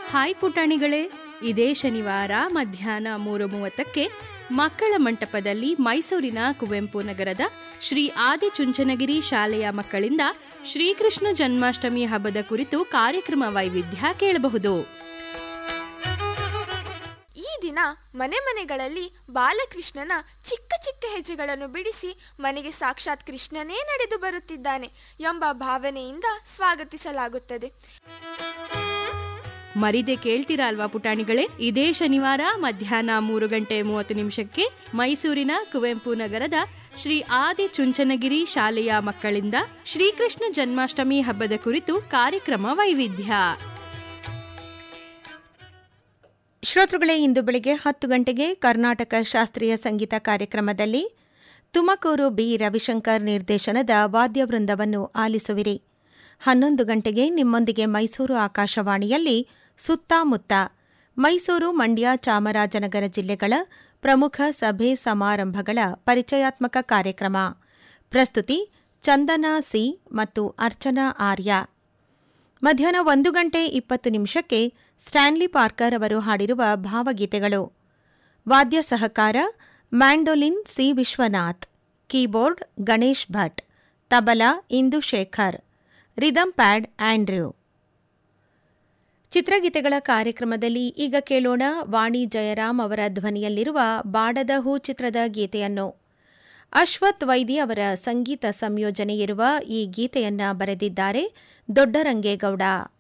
hi ಪುಟಾಣಿಗಳೇ ಇದೇ ಶನಿವಾರ ಮಧ್ಯಾಹ್ನ ಮೂರು ಮೂವತ್ತಕ್ಕೆ ಮಕ್ಕಳ ಮಂಟಪದಲ್ಲಿ ಮೈಸೂರಿನ ಕುವೆಂಪು ನಗರದ ಶ್ರೀ ಆದಿಚುಂಚನಗಿರಿ ಶಾಲೆಯ ಮಕ್ಕಳಿಂದ ಶ್ರೀಕೃಷ್ಣ ಜನ್ಮಾಷ್ಟಮಿ ಹಬ್ಬದ ಕುರಿತು ಕಾರ್ಯಕ್ರಮ ವೈವಿಧ್ಯ ಕೇಳಬಹುದು ಈ ದಿನ ಮನೆ ಮನೆಗಳಲ್ಲಿ ಬಾಲಕೃಷ್ಣನ ಚಿಕ್ಕ ಚಿಕ್ಕ ಹೆಜ್ಜೆಗಳನ್ನು ಬಿಡಿಸಿ ಮನೆಗೆ ಸಾಕ್ಷಾತ್ ಕೃಷ್ಣನೇ ನಡೆದು ಬರುತ್ತಿದ್ದಾನೆ ಎಂಬ ಭಾವನೆಯಿಂದ ಸ್ವಾಗತಿಸಲಾಗುತ್ತದೆ ಮರಿದೆ ಕೇಳ್ತೀರಾ ಅಲ್ವಾ ಪುಟಾಣಿಗಳೇ ಇದೇ ಶನಿವಾರ ಮಧ್ಯಾಹ್ನ ಮೂರು ಗಂಟೆ ಮೂವತ್ತು ನಿಮಿಷಕ್ಕೆ ಮೈಸೂರಿನ ಕುವೆಂಪು ನಗರದ ಶ್ರೀ ಆದಿ ಚುಂಚನಗಿರಿ ಶಾಲೆಯ ಮಕ್ಕಳಿಂದ ಶ್ರೀಕೃಷ್ಣ ಜನ್ಮಾಷ್ಟಮಿ ಹಬ್ಬದ ಕುರಿತು ಕಾರ್ಯಕ್ರಮ ವೈವಿಧ್ಯ ಶ್ರೋತೃಗಳೇ ಇಂದು ಬೆಳಿಗ್ಗೆ ಹತ್ತು ಗಂಟೆಗೆ ಕರ್ನಾಟಕ ಶಾಸ್ತ್ರೀಯ ಸಂಗೀತ ಕಾರ್ಯಕ್ರಮದಲ್ಲಿ ತುಮಕೂರು ಬಿ ರವಿಶಂಕರ್ ನಿರ್ದೇಶನದ ವಾದ್ಯವೃಂದವನ್ನು ಆಲಿಸುವಿರಿ ಹನ್ನೊಂದು ಗಂಟೆಗೆ ನಿಮ್ಮೊಂದಿಗೆ ಮೈಸೂರು ಆಕಾಶವಾಣಿಯಲ್ಲಿ ಸುತ್ತಮುತ್ತ ಮೈಸೂರು ಮಂಡ್ಯ ಚಾಮರಾಜನಗರ ಜಿಲ್ಲೆಗಳ ಪ್ರಮುಖ ಸಭೆ ಸಮಾರಂಭಗಳ ಪರಿಚಯಾತ್ಮಕ ಕಾರ್ಯಕ್ರಮ ಪ್ರಸ್ತುತಿ ಚಂದನಾ ಸಿ ಮತ್ತು ಅರ್ಚನಾ ಆರ್ಯ ಮಧ್ಯಾಹ್ನ ಒಂದು ಗಂಟೆ ಇಪ್ಪತ್ತು ನಿಮಿಷಕ್ಕೆ ಸ್ಟ್ಯಾನ್ಲಿ ಪಾರ್ಕರ್ ಅವರು ಹಾಡಿರುವ ಭಾವಗೀತೆಗಳು ವಾದ್ಯ ಸಹಕಾರ mandolin C Vishwanath keyboard Ganesh Bhat tabla Indu Shekhar rhythm pad Andrew ಚಿತ್ರಗೀತೆಗಳ ಕಾರ್ಯಕ್ರಮದಲ್ಲಿ ಈಗ ಕೇಳೋಣ ವಾಣಿ ಜಯರಾಮ್ ಅವರ ಧ್ವನಿಯಲ್ಲಿರುವ ಬಾಡದ ಹೂ ಚಿತ್ರದ ಗೀತೆಯನ್ನು ಅಶ್ವಥ್ ವೈದಿ ಅವರ ಸಂಗೀತ ಸಂಯೋಜನೆ ಇರುವ ಈ ಗೀತೆಯನ್ನ ಬರೆದಿದ್ದಾರೆ ದೊಡ್ಡರಂಗೇಗೌಡ